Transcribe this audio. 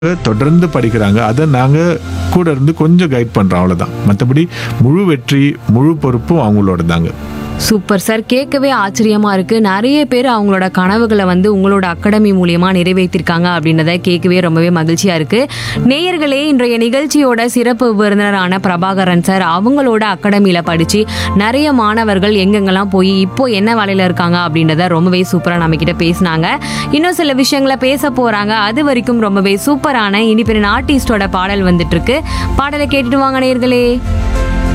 தொடர்ந்து படிக்கிறாங்க அதை நாங்கள் கூட இருந்து கொஞ்சம் கைட் பண்ணுறோம் அவ்வளோதான் மற்றபடி முழு வெற்றி முழு பொறுப்பும் அவங்களோட தாங்க சூப்பர் சார் கேட்கவே ஆச்சரியமா இருக்கு நிறைய பேர் அவங்களோட கனவுகளை வந்து உங்களோட அகாடமி மூலியமா நிறைவேற்றிருக்காங்க அப்படின்றத கேட்கவே ரொம்பவே மகிழ்ச்சியா இருக்கு நேயர்களே இன்றைய நிகழ்ச்சியோட சிறப்பு விருந்தினரான பிரபாகரன் சார் அவங்களோட அகாடமியில படிச்சு நிறைய மாணவர்கள் எங்கெங்கெல்லாம் போய் இப்போ என்ன வேலையில இருக்காங்க அப்படின்றத ரொம்பவே சூப்பரா நம்ம கிட்ட பேசினாங்க இன்னும் சில விஷயங்களை பேச போறாங்க அது வரைக்கும் ரொம்பவே சூப்பரான இனிப்பின் ஆர்டிஸ்டோட பாடல் வந்துட்டு இருக்கு பாடலை கேட்டுட்டு வாங்க நேயர்களே